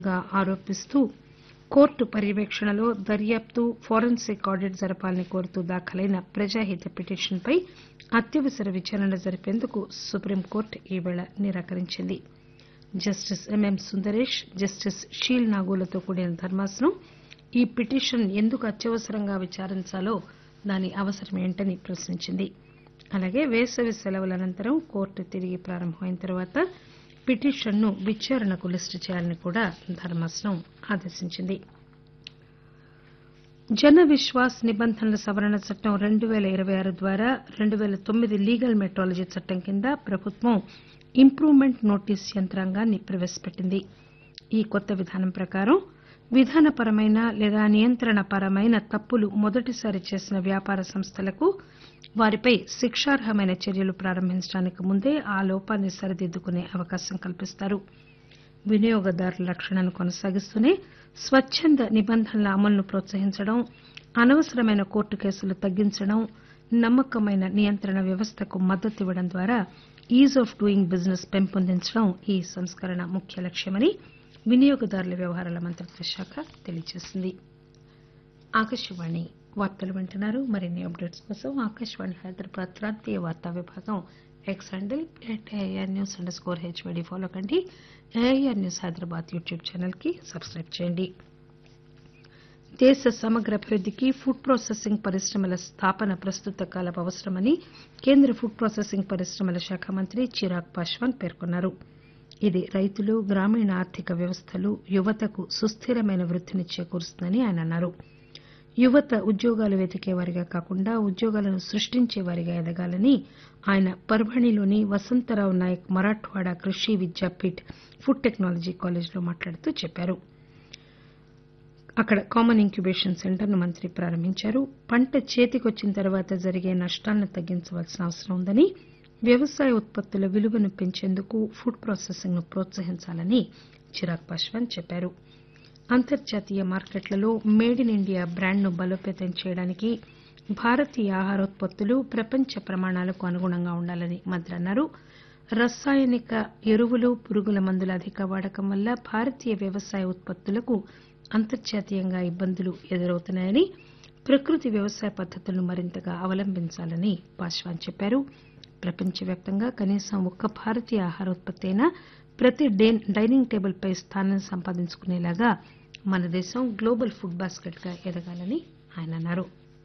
గా ఆరోపిస్తూ కోర్టు పర్యవేక్షణలో దర్యాప్తు ఫోరెన్సిక్ ఆడిట్ జరపాలని కోరుతూ దాఖలైన ప్రజాహిత పిటిషన్పై అత్యవసర విచారణ జరిపేందుకు సుప్రీంకోర్టు ఈరోజు నిరాకరించింది justice MM Sundaresh justice Sheel నాగోలతో కూడిన ధర్మాసనం ఈ పిటిషన్ ఎందుకు అత్యవసరంగా విచారించాలో దాని అవసరమేంటని ప్రశ్నించింది అలాగే వేసవి సెలవుల అనంతరం కోర్టు తిరిగి ప్రారంభమైన తర్వాత పిటిషన్ను విచారణకు లిస్టు చేయాలని కూడా ధర్మాసనం ఆదేశించింది జన విశ్వాస్ నిబంధనల సవరణ చట్టం రెండు పేల ఇరవై ఆరు ద్వారా రెండు పేల తొమ్మిది లీగల్ మెట్రాలజీ చట్టం కింద ప్రభుత్వం ఇంప్రూవ్మెంట్ నోటీస్ యంత్రాంగాన్ని ప్రవేశపెట్టింది ఈ కొత్త విధానం ప్రకారం విధానపరమైన లేదా నియంత్రణపరమైన తప్పులు మొదటిసారి చేసిన వ్యాపార సంస్థలకు వారిపై శిక్షార్హమైన చర్యలు ప్రారంభించడానికి ముందే ఆ లోపాన్ని సరిదిద్దుకునే అవకాశం కల్పిస్తారు వినియోగదారుల రక్షణను కొనసాగిస్తూనే స్వచ్చంద నిబంధనల అమలును ప్రోత్సహించడం అనవసరమైన కోర్టు కేసులు తగ్గించడం నమ్మకమైన నియంత్రణ వ్యవస్థకు మద్దతివ్వడం ద్వారా ఈజ్ ఆఫ్ డూయింగ్ బిజినెస్ పెంపొందించడం ఈ సంస్కరణ ముఖ్య లక్ష్యమని వినియోగదారుల వ్యవహారాల మంత్రిత్వ శాఖ తెలియజేసింది ఆకాశవాణి వార్తలు వింటున్నారు మరిన్ని అప్డేట్స్ కోసం ఆకాశవాణి హైదరాబాద్ ప్రాంతీయ వార్తా విభాగం X handle at AIR news underscore HYD follow కండి AIR news Hyderabad YouTube channel కి సబ్స్క్రైబ్ చేయండి దేశ సమగ్ర అభివృద్దికి ఫుడ్ ప్రాసెసింగ్ పరిశ్రమల స్థాపన ప్రస్తుత కాలం అవసరమని కేంద్ర ఫుడ్ ప్రాసెసింగ్ పరిశ్రమల శాఖ మంత్రి చిరాగ్ పాశ్వాన్ పేర్కొన్నారు ఇది రైతులు గ్రామీణ ఆర్థిక వ్యవస్థలు యువతకు సుస్థిరమైన వృద్దిని చేకూరుస్తుందని ఆయన అన్నారు యువత ఉద్యోగాలు వెతికేవారిగా కాకుండా ఉద్యోగాలను సృష్టించేవారిగా ఎదగాలని ఆయన పర్భణిలోని వసంతరావు నాయక్ మరాఠ్వాడా కృషి విద్యాపీఠ్ ఫుడ్ టెక్నాలజీ కాలేజ్లో మాట్లాడుతూ చెప్పారు అక్కడ కామన్ ఇంక్యుబేషన్ సెంటర్ను మంత్రి ప్రారంభించారు పంట చేతికొచ్చిన తర్వాత జరిగే నష్టాలను తగ్గించవలసిన అవసరం ఉందని వ్యవసాయ ఉత్పత్తుల విలువను పెంచేందుకు ఫుడ్ ప్రాసెసింగ్ ను ప్రోత్సహించాలని చిరాగ్ పాశ్వాన్ చెప్పారు అంతర్జాతీయ మార్కెట్లలో మేడ్ ఇన్ ఇండియా బ్రాండ్ను బలోపేతం చేయడానికి భారతీయ ఆహారోత్పత్తులు ప్రపంచ ప్రమాణాలకు అనుగుణంగా ఉండాలని మంత్రి అన్నారు రసాయనిక ఎరువులు పురుగుల మందుల అధిక వాడకం వల్ల భారతీయ వ్యవసాయ ఉత్పత్తులకు అంతర్జాతీయంగా ఇబ్బందులు ఎదురవుతున్నాయని ప్రకృతి వ్యవసాయ పద్దతులను మరింతగా అవలంబించాలని పాశ్వాన్ చెప్పారు ప్రపంచవ్యాప్తంగా కనీసం ఒక్క భారతీయ ఆహారోత్పత్తి అయినా ప్రతి డైనింగ్ టేబుల్ పై స్థానం సంపాదించుకునేలాగా మన దేశం గ్లోబల్ ఫుడ్ బాస్కెట్ గా ఎదగాలని ఆయన అన్నారు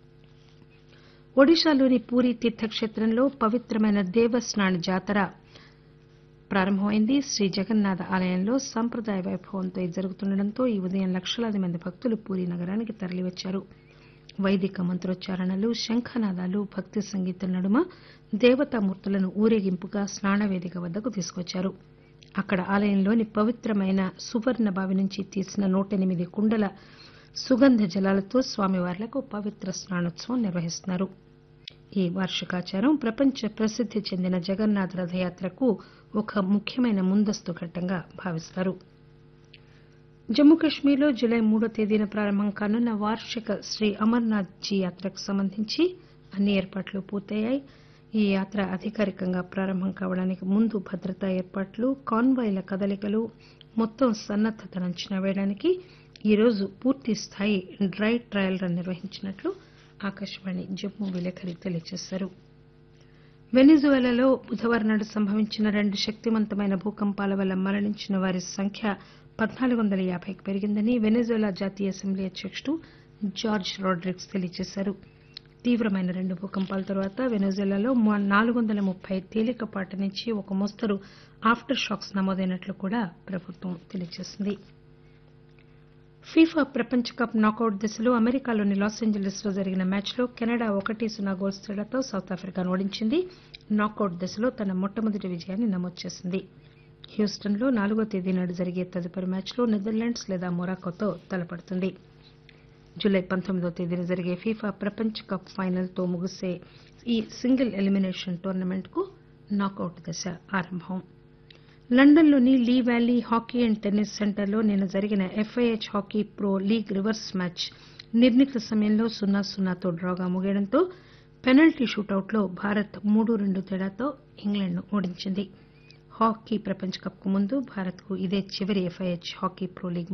ఒడిశాలోని పూరీ తీర్థక్షేత్రంలో పవిత్రమైన దేవస్నాన్ జాతర ప్రారంభమైంది శ్రీ జగన్నాథ ఆలయంలో సంప్రదాయ వైభవంతో ఇది జరుగుతుండటంతో ఈ ఉదయం లక్షలాది మంది భక్తులు పూరీ నగరానికి తరలివచ్చారు వైదిక మంత్రోచ్చారణలు శంఖనాదాలు భక్తి సంగీతం నడుమ దేవతామూర్తులను ఊరేగింపుగా స్నానవేదిక వద్దకు తీసుకొచ్చారు అక్కడ ఆలయంలోని పవిత్రమైన సువర్ణ బావి నుంచి తీసిన నూట ఎనిమిది కుండల సుగంధ జలాలతో స్వామివార్లకు పవిత్ర స్నానోత్సవం నిర్వహిస్తున్నారు ఈ వార్షికాచారం ప్రపంచ ప్రసిద్ది చెందిన జగన్నాథ రథయాత్రకు ఒక ముఖ్యమైన ముందస్తు ఘట్టంగా భావిస్తారు జమ్మూ కశ్మీర్లో జులై మూడో తేదీన ప్రారంభం కానున్న వార్షిక శ్రీ అమర్నాథ్ జీ యాత్రకు సంబంధించి అన్ని ఏర్పాట్లు పూర్తయ్యాయి ఈ యాత్ర అధికారికంగా ప్రారంభం కావడానికి ముందు భద్రతా ఏర్పాట్లు కాన్వాయ్ల కదలికలు మొత్తం సన్నద్దతను అంచనా వేయడానికి ఈరోజు పూర్తి స్థాయి డ్రై ట్రయల్ రన్ నిర్వహించినట్లు ఆకాశవాణి జమ్మూ విలేకరి తెలియజేశారు వెనిజువేలాలో బుధవారం నాడు సంభవించిన రెండు శక్తివంతమైన భూకంపాల వల్ల మరణించిన వారి సంఖ్య పద్నాలుగు వందల యాభైకి పెరిగిందని వెనిజువేలా జాతీయ అసెంబ్లీ అధ్యకుడు జార్జ్ రోడ్రిగ్స్ తెలియజేశారు తీవ్రమైన రెండు భూకంపాల తర్వాత వెనిజువేలాలో నాలుగు వందల ముప్పై తేలికపాటి నుంచి ఒక మోస్తరు ఆఫ్టర్ షాక్స్ నమోదైనట్లు కూడా ప్రభుత్వం తెలియజేసింది ఫీఫా ప్రపంచ కప్ నాకౌట్ దశలో అమెరికాలోని లాస్ ఏంజలీస్ లో జరిగిన మ్యాచ్లో కెనడా ఒకటి సున్నా గోల్స్ తేడాతో సౌత్ ఆఫ్రికాను ఓడించింది నాకౌట్ దశలో తన మొట్టమొదటి విజయాన్ని నమోదు చేసింది హ్యూస్టన్ లో నాలుగో తేదీ నాడు జరిగే తదుపరి మ్యాచ్లో నెదర్లాండ్స్ లేదా మొరాకోతో తలపడుతుంది జూలై పంతొమ్మిదో తేదీన జరిగే ఫీఫా ప్రపంచ కప్ ఫైనల్ తో ముగిసే ఈ సింగిల్ ఎలిమినేషన్ టోర్నమెంట్ కు నాకౌట్ దశ ఆరంభం లండన్లోని Lee Valley hockey and tennis సెంటర్లో నిన్న జరిగిన FIH hockey pro league reverse match నిర్ణీత సమయంలో సున్నా సున్నాతో డ్రాగా ముగియడంతో పెనల్టీ షూటౌట్లో భారత్ మూడు రెండు తేడాతో ఇంగ్లాండ్ను ఓడించింది హాకీ ప్రపంచ కప్ కు ముందు భారత్ కు ఇదే చివరి ఎఫ్ఐహెచ్ హాకీ ప్రో లీగ్